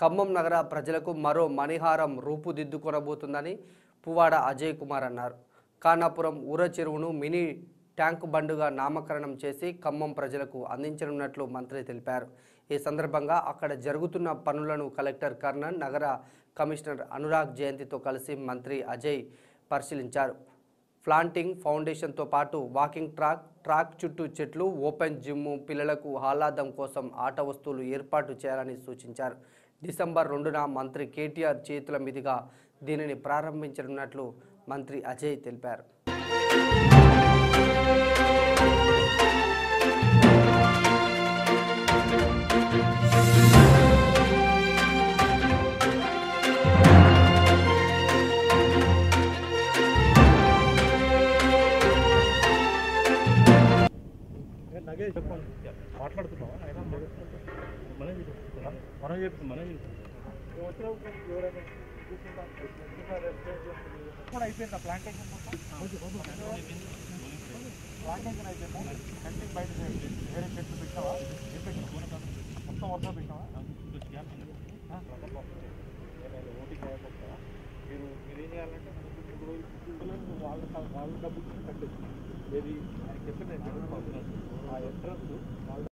ఖమ్మం నగర ప్రజలకు మరో మణిహారం రూపుదిద్దుకొనబోతుందని పువ్వాడ అజయ్ కుమార్ అన్నారు కానాపురం ఊర చెరువును మినీ ట్యాంకు బండుగా నామకరణం చేసి ఖమ్మం ప్రజలకు అందించనున్నట్లు మంత్రి తెలిపారు ఈ సందర్భంగా అక్కడ జరుగుతున్న పనులను కలెక్టర్ కర్ణన్ నగర కమిషనర్ అనురాగ్ జయంతితో కలిసి మంత్రి అజయ్ పరిశీలించారు ప్లాంటింగ్ ఫౌండేషన్తో పాటు వాకింగ్ ట్రాక్ ట్రాక్ చుట్టూ చెట్లు ఓపెన్ జిమ్ పిల్లలకు ఆహ్లాదం కోసం ఆట వస్తువులు ఏర్పాటు చేయాలని సూచించారు డిసెంబర్ రెండున మంత్రి కేటీఆర్ చేతుల మీదుగా దీనిని ప్రారంభించనున్నట్లు మంత్రి అజయ్ తెలిపారు నగే చెప్పండి మాట్లాడుతున్నావా ఆయన మనం చెప్తున్నా మనం చెప్తున్నాం మనం కూడా అయిపోయిందా ప్లాంటేషన్ ప్లాంటేషన్ అయిపోయిందా కంటికి బయట వేరే చెట్లు పెట్టావా ఏం పెట్టావా మొత్తం వర్షం పెట్టావా ఓటింగ్ అయిపోతారా మీరు మీరు ఏం చేయాలంటే మనకు మూడు రోజులు వాళ్ళ వాళ్ళ డబ్బులు కట్టేసి ఏది ఆయన చెప్పిన ఆ ఎంట్రన్స్ వాళ్ళ